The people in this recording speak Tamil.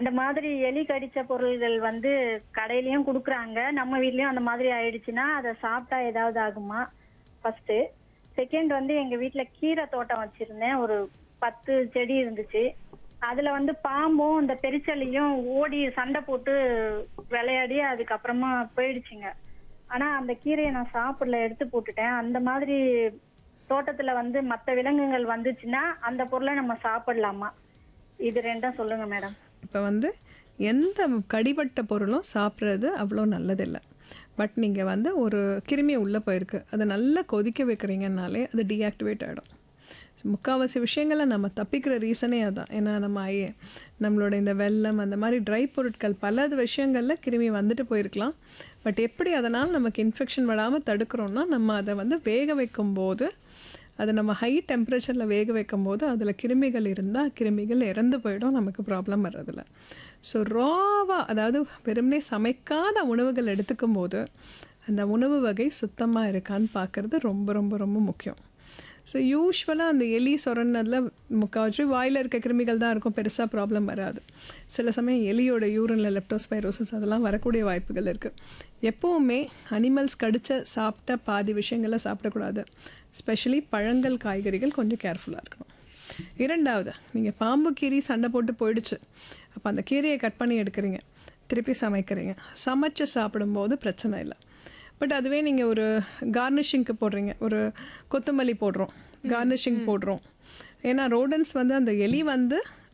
அந்த மாதிரி எலி கடிச்ச பொருள்கள் வந்து கடையிலயும் குடுக்குறாங்க நம்ம வீட்லயும் அந்த மாதிரி ஆயிடுச்சுன்னா அதை சாப்பிட்டா ஏதாவது ஆகுமா ஃபர்ஸ்ட் செகண்ட் வந்து எங்க வீட்ல கீரை தோட்டம் வச்சிருந்தேன் ஒரு பத்து செடி இருந்துச்சு அதுல வந்து பாம்பும் இந்த பெரிச்சலையும் ஓடி சண்டை போட்டு விளையாடி அதுக்கப்புறமா போயிடுச்சுங்க ஆனா அந்த கீரையை நான் சாப்பிடல எடுத்து போட்டுட்டேன் அந்த மாதிரி தோட்டத்துல வந்து மத்த விலங்குகள் வந்துச்சுன்னா அந்த பொருளை நம்ம சாப்பிடலாமா இது ரெண்டும் சொல்லுங்க மேடம் இப்போ வந்து எந்த கடிபட்ட பொருளும் சாப்பிட்றது அவ்வளோ நல்லதில்லை பட் நீங்கள் வந்து ஒரு கிருமி உள்ளே போயிருக்கு அதை நல்லா கொதிக்க வைக்கிறீங்கன்னாலே அது டீஆக்டிவேட் ஆகிடும் முக்கால்வாசி விஷயங்களை நம்ம தப்பிக்கிற ரீசனே அதான் ஏன்னா நம்ம ஐ நம்மளோட இந்த வெள்ளம் அந்த மாதிரி ட்ரை பொருட்கள் பல விஷயங்களில் கிருமி வந்துட்டு போயிருக்கலாம் பட் எப்படி அதனால் நமக்கு இன்ஃபெக்ஷன் வராமல் தடுக்கிறோம்னா நம்ம அதை வந்து வேக வைக்கும்போது அதை நம்ம ஹை டெம்பரேச்சரில் வேக வைக்கும்போது அதில் கிருமிகள் இருந்தால் கிருமிகள் இறந்து போயிடும் நமக்கு ப்ராப்ளம் வர்றதில்ல ஸோ ராவாக அதாவது வெறுமனே சமைக்காத உணவுகள் எடுத்துக்கும் போது அந்த உணவு வகை சுத்தமாக இருக்கான்னு பார்க்குறது ரொம்ப ரொம்ப ரொம்ப முக்கியம் ஸோ யூஸ்வலாக அந்த எலி சொரன்னதில் முக்கால்வாசி வாயில் இருக்க கிருமிகள் தான் இருக்கும் பெருசாக ப்ராப்ளம் வராது சில சமயம் எலியோட யூரினில் லெப்டோஸ்பைரோசிஸ் அதெல்லாம் வரக்கூடிய வாய்ப்புகள் இருக்குது எப்போவுமே அனிமல்ஸ் கடிச்ச சாப்பிட்ட பாதி விஷயங்களை சாப்பிடக்கூடாது ஸ்பெஷலி பழங்கள் காய்கறிகள் கொஞ்சம் கேர்ஃபுல்லாக இருக்கணும் இரண்டாவது நீங்கள் பாம்பு கீரி சண்டை போட்டு போயிடுச்சு அப்போ அந்த கீரையை கட் பண்ணி எடுக்கிறீங்க திருப்பி சமைக்கிறீங்க சமைச்சு சாப்பிடும்போது பிரச்சனை இல்லை பட் அதுவே நீங்கள் ஒரு கார்னிஷிங்க்கு போடுறீங்க ஒரு கொத்தமல்லி போடுறோம் கார்னிஷிங் போடுறோம் ஏன்னா ரோடன்ஸ் வந்து அந்த எலி வந்து